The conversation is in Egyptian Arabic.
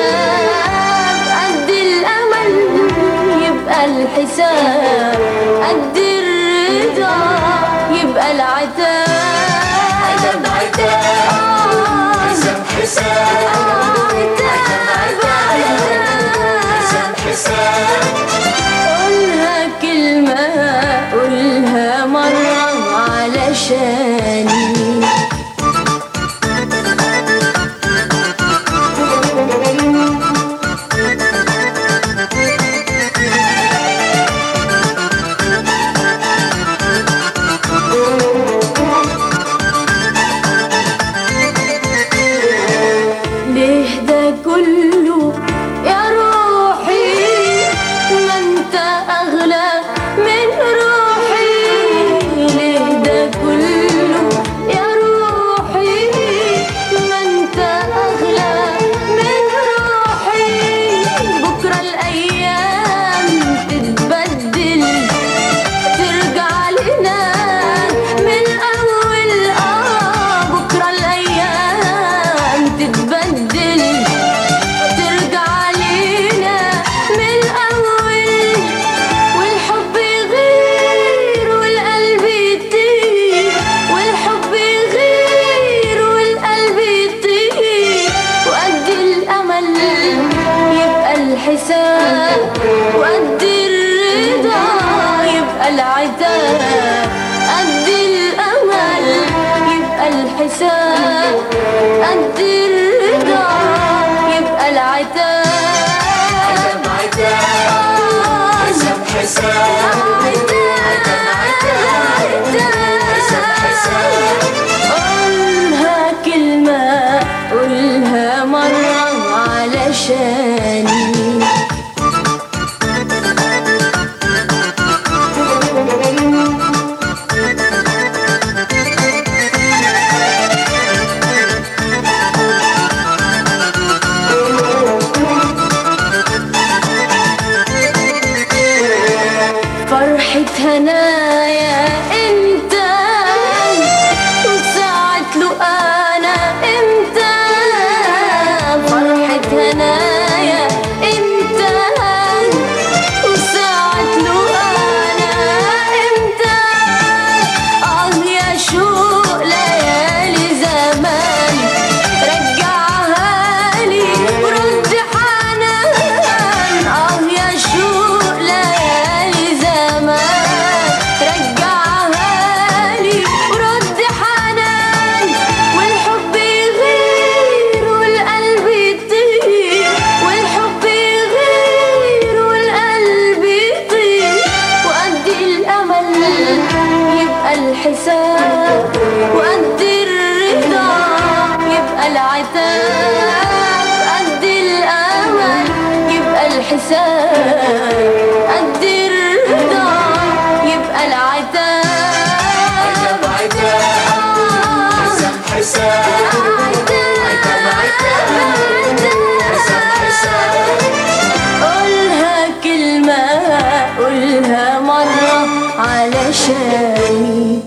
قد الأمل يبقى الحساب قد الرضا يبقى العتاب عتاب عتاب حساب حساب حساب حساب قولها كلمة قولها مرة علشاني ليه ده كله يا روحي ما انت اغلى من روحي ليه ده كله يا روحي ما انت اغلى من روحي بكره الايام تتبدل ترجع لنا من اول اه بكره الايام تتبدل ترجع لينا من الاول والحب يغير والقلب يطير والحب يغير والقلب يطير وقد الامل يبقى الحساب وقد الرضا يبقى العتاب قد الامل يبقى الحساب قد الرضا يبقى العتاب عتاب عتاب حساب حساب قولها كلمة قولها مرة علشاني فرحة هنايا انت وساعة له انا امتى فرحة هنايا انت وساعة له انا امتى اه يا شوق ليالي زمان رجعها لي ورد حنان اه يا شوق ليالي زمان رجعها لي ورد حنان والحب يغير والقلب يطير والحب يغير والقلب يطير وقد الامل يبقى الحساب وقد الرضا يبقى العتاب قد الامل يبقى الحساب قد الرضا يبقى العتاب عتاب عتاب حساب حساب حساب حساب قولها كلمة قولها مرة علشاني